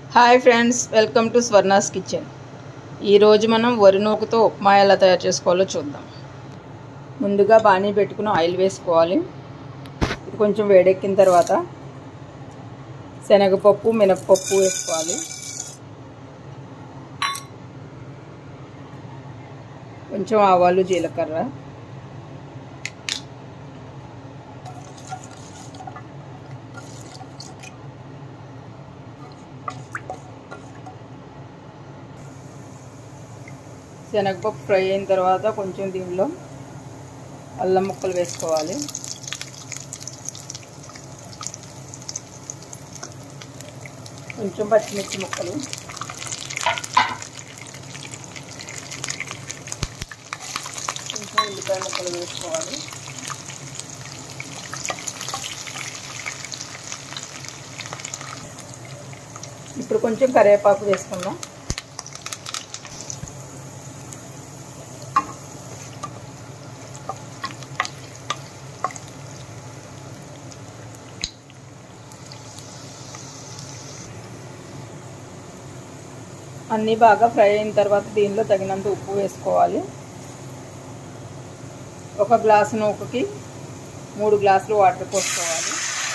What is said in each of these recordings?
hi friends welcome to Swarna's kitchen ఈరోజు మనం వరి నూకతో ఉప్మా ఎలా తయారు చేసుకోవాలో చూద్దాం ముందుగా బాణీ పెట్టుకుని ఆయిల్ వేసుకోవాలి ఇది కొంచెం వేడెక్కిన తర్వాత శనగపప్పు మినప్పప్పు వేసుకోవాలి కొంచెం ఆవాలు జీలకర్ర శనగపప్పు ఫ్రై అయిన తర్వాత కొంచెం దీనిలో అల్లం ముక్కలు వేసుకోవాలి కొంచెం పచ్చిమిర్చి ముక్కలు కొంచెం ఉల్లిపాయ ముక్కలు వేసుకోవాలి ఇప్పుడు కొంచెం కరివేపాకు వేసుకుందాం అన్నీ బాగా ఫ్రై అయిన తర్వాత దీనిలో తగినంత ఉప్పు వేసుకోవాలి ఒక గ్లాసు నూకకి మూడు గ్లాసులు వాటర్ పోసుకోవాలి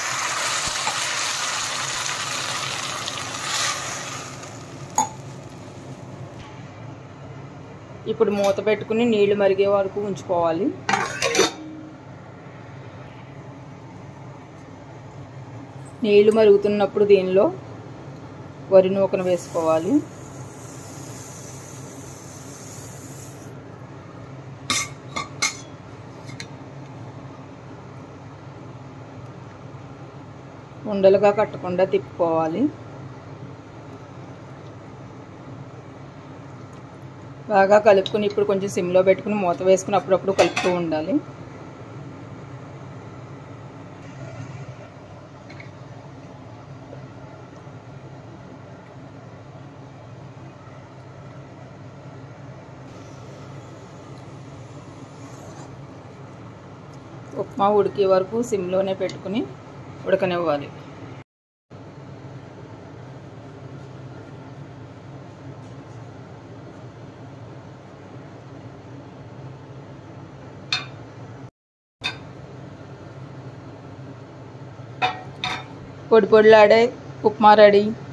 ఇప్పుడు మూత పెట్టుకుని నీళ్లు మరిగే వరకు ఉంచుకోవాలి నీళ్లు మరుగుతున్నప్పుడు దీనిలో వరి నూకను వేసుకోవాలి ఉండలుగా కట్టకుండా తిప్పుకోవాలి బాగా కలుపుకుని ఇప్పుడు కొంచెం సిమ్లో పెట్టుకుని మూత వేసుకుని అప్పుడప్పుడు కలుపుతూ ఉండాలి ఉప్మా ఉడికే వరకు సిమ్లోనే పెట్టుకుని ఉడకనివ్వాలి పొడి పొడిలాడే ఉప్మా రెడీ